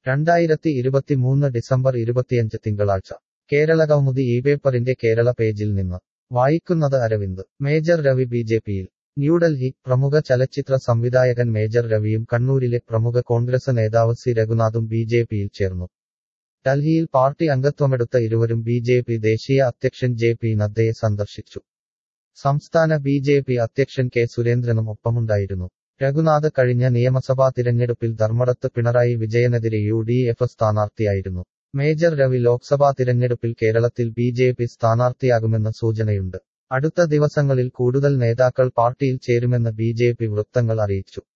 രണ്ടായിരത്തി ഇരുപത്തിമൂന്ന് ഡിസംബർ ഇരുപത്തിയഞ്ച് തിങ്കളാഴ്ച കേരള കൗമുദി ഈ പേപ്പറിന്റെ കേരള പേജിൽ നിന്ന് വായിക്കുന്നത് Aravind major Ravi B J പിയിൽ ന്യൂഡൽഹി പ്രമുഖ ചലച്ചിത്ര സംവിധായകൻ മേജർ രവിയും കണ്ണൂരിലെ പ്രമുഖ കോൺഗ്രസ് നേതാവ് സി രഘുനാഥും ബി ജെ പിയിൽ ചേർന്നു ഡൽഹിയിൽ പാർട്ടി അംഗത്വമെടുത്ത ഇരുവരും ബി ജെ പി ദേശീയ അധ്യക്ഷൻ ജെ പി നദ്ദയെ സന്ദർശിച്ചു സംസ്ഥാന ബി ജെ പി അധ്യക്ഷൻ കെ സുരേന്ദ്രനും ഒപ്പമുണ്ടായിരുന്നു രഘുനാഥ് കഴിഞ്ഞ നിയമസഭാ തിരഞ്ഞെടുപ്പിൽ ധർമ്മടത്ത് പിണറായി വിജയനെതിരെ യു ഡി എഫ് സ്ഥാനാർത്ഥിയായിരുന്നു മേജർ രവി ലോക്സഭാ തിരഞ്ഞെടുപ്പിൽ കേരളത്തിൽ ബി ജെ പി സ്ഥാനാർത്ഥിയാകുമെന്ന് സൂചനയുണ്ട് അടുത്ത ദിവസങ്ങളിൽ കൂടുതൽ നേതാക്കൾ പാർട്ടിയിൽ ചേരുമെന്ന് ബി ജെ പി വൃത്തങ്ങൾ അറിയിച്ചു